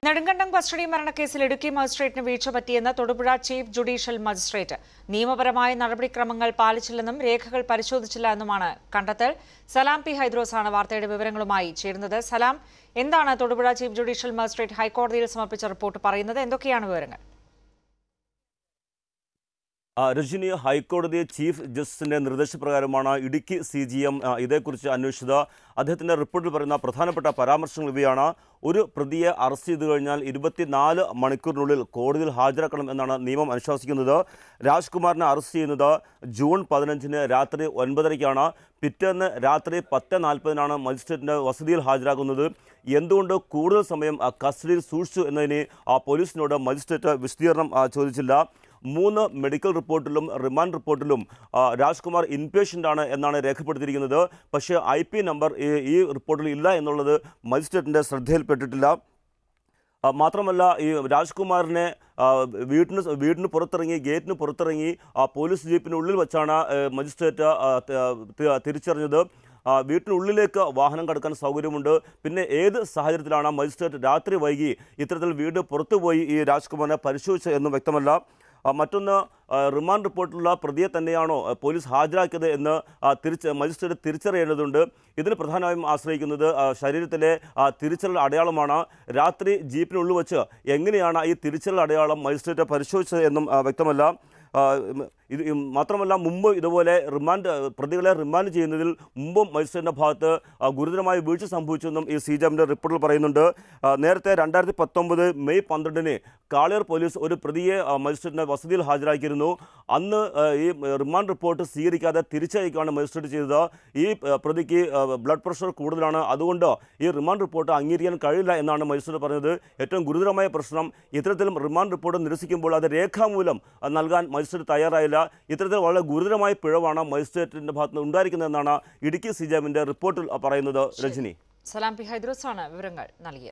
Nedumkandam custody മരണക്കേസിൽ ഇടുക്കി മജിസ്ട്രേറ്റിന് വീഴ്ച പറ്റിയെന്ന് തൊടുപുഴ ചീഫ് ജുഡീഷ്യൽ മജിസ്ട്രേറ്റ് നിയമപരമായ നടപടിക്രമങ്ങൾ പാലിച്ചില്ലെന്നും രേഖകൾ പരിശോധിച്ചില്ല എന്നുമാണ് കണ്ടെത്തൽ സലാം പി ഹൈദ്രോസാണ് വാർത്തയുടെ വിവരങ്ങളുമായി ചേരുന്നത് സലാം എന്താണ് തൊടുപുഴ ചീഫ് ജുഡീഷ്യൽ മജിസ്ട്രേറ്റ് ഹൈക്കോടതിയിൽ സമർപ്പിച്ച റിപ്പോർട്ട് പറയുന്നത് എന്തൊക്കെയാണ് വിവരങ്ങൾ ആ, രജനി ഹൈക്കോടതി ചീഫ് ജസ്റ്റിസിന്റെ നിർദ്ദേശപ്രകാരമാണ് ഇടുക്കി സി ജി എം ഇതേക്കുറിച്ച് അന്വേഷിച്ചത് അദ്ദേഹത്തിന്റെ റിപ്പോർട്ടിൽ പറയുന്ന പ്രധാനപ്പെട്ട പരാമർശങ്ങൾ ഇവയാണ് ഒരു പ്രതിയെ അറസ്റ്റ് ചെയ്തു കഴിഞ്ഞാൽ ഇരുപത്തിനാല് മണിക്കൂറിനുള്ളിൽ കോടതിയിൽ ഹാജരാക്കണം എന്നാണ് നിയമം അനുശാസിക്കുന്നത് രാജ്കുമാറിനെ അറസ്റ്റ് ചെയ്യുന്നത് ജൂൺ പതിനഞ്ചിന് രാത്രി ഒൻപതരയ്ക്കാണ് പിറ്റേന്ന് രാത്രി പത്ത് നാൽപ്പതിനാണ് മജിസ്ട്രേറ്റിന്റെ വസതിയിൽ ഹാജരാക്കുന്നത് എന്തുകൊണ്ട് കൂടുതൽ സമയം ആ, കസ്റ്റഡിയിൽ സൂക്ഷിച്ചു എന്നതിന് ആ പോലീസിനോട് മജിസ്ട്രേറ്റ് വിശദീകരണം ആ, ചോദിച്ചില്ല മൂന്ന് മെഡിക്കൽ റിപ്പോർട്ടിലും റിമാൻഡ് റിപ്പോർട്ടിലും ആ, രാജ്കുമാർ ഇൻപേഷ്യൻ്റ് ആണ് എന്നാണ് രേഖപ്പെടുത്തിയിരിക്കുന്നത് പക്ഷേ ഐ പി നമ്പർ ഈ ഈ റിപ്പോർട്ടിൽ ഇല്ല എന്നുള്ളത് മജിസ്ട്രേറ്റിൻ്റെ ശ്രദ്ധയിൽപ്പെട്ടിട്ടില്ല ആ, മാത്രമല്ല ഈ രാജ്കുമാറിനെ ആ, വീട്ടിന് സ- വീടിന് പുറത്തിറങ്ങി ഗേറ്റിന് പുറത്തിറങ്ങി ആ പോലീസ് ജീപ്പിനുള്ളിൽ വെച്ചാണ് ഏ, മജിസ്ട്രേറ്റ് ആ, ത- തി- തിരിച്ചറിഞ്ഞത് ആ, വീട്ടിനുള്ളിലേക്ക് വാഹനം കടക്കാൻ സൗകര്യമുണ്ട് പിന്നെ ഏത് സാഹചര്യത്തിലാണ് മജിസ്ട്രേറ്റ് രാത്രി വൈകി ഇത്തരത്തിൽ വീട് പുറത്തുപോയി ഈ രാജ്കുമാറിനെ പരിശോധിച്ചത് എന്നും വ്യക്തമല്ല ആ, മറ്റൊന്ന് ആ, റിമാൻഡ് റിപ്പോർട്ടിലുള്ള പ്രതിയെ തന്നെയാണോ ആ, പോലീസ് ഹാജരാക്കിയത് എന്ന് ആ, തിരിച്ച് മജിസ്ട്രേറ്റ് തിരിച്ചറിയേണ്ടതുണ്ട് ഇതിന് പ്രധാനമായും ആശ്രയിക്കുന്നത് ആ, ശരീരത്തിലെ ആ, തിരിച്ചറിയൽ അടയാളമാണ് രാത്രി ജീപ്പിനുള്ളിൽ വെച്ച് എങ്ങനെയാണ് ഈ തിരിച്ചറിയൽ അടയാളം മജിസ്ട്രേറ്റ് പരിശോധിച്ചത് എന്നും ആ, വ്യക്തമല്ല ആ, ഉം, ഇത് ഉം, മാത്രമല്ല മുമ്പ് ഇതുപോലെ റിമാൻഡ് പ്രതികളെ റിമാൻഡ് ചെയ്യുന്നതിൽ മുമ്പും മജിസ്ട്രേറ്റിൻ്റെ ഭാഗത്ത് ആ, ഗുരുതരമായ വീഴ്ച സംഭവിച്ചെന്നും ഈ സി ജി എമ്മിൻ്റെ റിപ്പോർട്ടിൽ പറയുന്നുണ്ട് ആ, നേരത്തെ രണ്ടായിരത്തി പത്തൊമ്പത് മെയ് പന്ത്രണ്ടിന് കാളിയർ പോലീസ് ഒരു പ്രതിയെ ആ, മജിസ്ട്രേറ്റിൻ്റെ വസതിയിൽ ഹാജരാക്കിയിരുന്നു അന്ന് ആ, ഈ റിമാൻഡ് റിപ്പോർട്ട് സ്വീകരിക്കാതെ തിരിച്ചയക്കുകയാണ് മജിസ്ട്രേറ്റ് ചെയ്തത് ഈ ആ, പ്രതിക്ക് ആ, ബ്ലഡ് പ്രഷർ കൂടുതലാണ് അതുകൊണ്ട് ഈ റിമാൻഡ് റിപ്പോർട്ട് അംഗീകരിക്കാൻ കഴിയില്ല എന്നാണ് മജിസ്ട്രേറ്റ് പറഞ്ഞത് ഏറ്റവും ഗുരുതരമായ പ്രശ്നം ഇത്തരത്തിലും റിമാൻഡ് റിപ്പോർട്ട് നിരസിക്കുമ്പോൾ അത് രേഖാമൂലം ആ, നൽകാൻ മജിസ്ട്രേറ്റ് തയ്യാറായില്ല ഇത്തരത്തിൽ വളരെ ഗുരുതരമായ പിഴവാണ് മജിസ്ട്രേറ്റിന്റെ ഭാഗത്ത് നിന്ന് ഉണ്ടായിരിക്കുന്നതെന്നാണ് ഇടുക്കി സിജാമിന്റെ റിപ്പോർട്ടിൽ പറയുന്നത് രജനി സലാം പി ഹൈദ്രോസാണ് വിവരങ്ങൾ നൽകിയത്